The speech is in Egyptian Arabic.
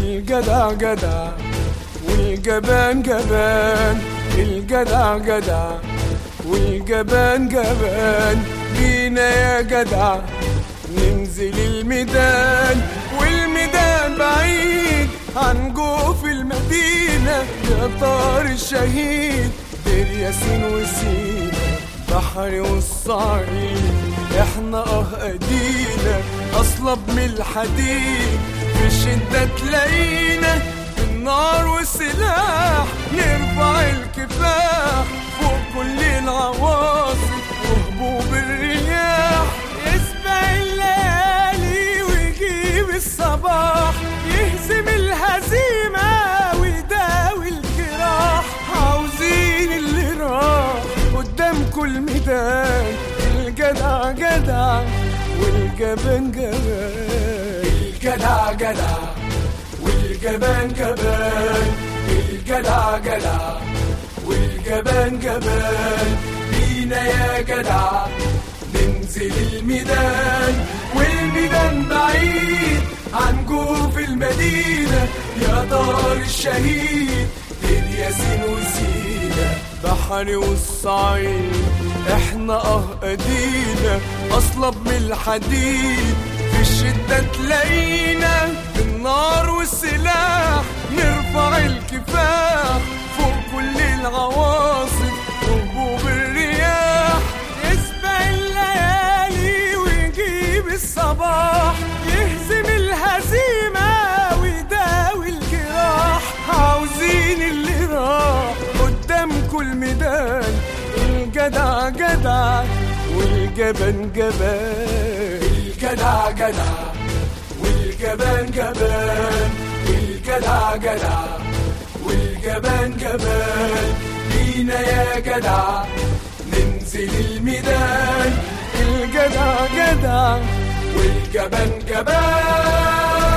الجدع جدع والجبان جبان الجدع جدع والجبان جبان بينا يا جدع ننزل الميدان والميدان بعيد عن جوف المدينة يا طار الشهيد دير ياسين وسينا بحر والصعيد احنا اه ادينا اصلب من الحديد في الشدة تلاقينا بالنار والسلاح نرفع الكفاح فوق كل العواصف وهبوب الرياح يسبق الليالي ويجيب الصباح يهزم الهزيمة ويداوي الجراح عاوزين اللي راح قدام كل ميدان الجدع جدع والجبان جبان الجدع جدع والجبان جبان الجدع جدع والجبان جبان بينا يا جدع ننزل الميدان والميدان بعيد عن جوف المدينة يا دار الشهيد دير ياسين وسينا بحري والصعيد احنا اه ادينا اصلب من الحديد في الشدة تلاقينا بالنار والسلاح نرفع الكفاح فوق كل العواصف وهبوب الرياح يسبق الليالي ويجيب الصباح يهزم الهزيمة ويداوي الجراح عاوزين اللي راح قدام كل ميدان الجدع جدع والجبان جبان الجدع جدع والجبان جبان الجدع جدع والجبان جبان بينا يا جدع ننزل الميدان الجدع جدع والجبان جبان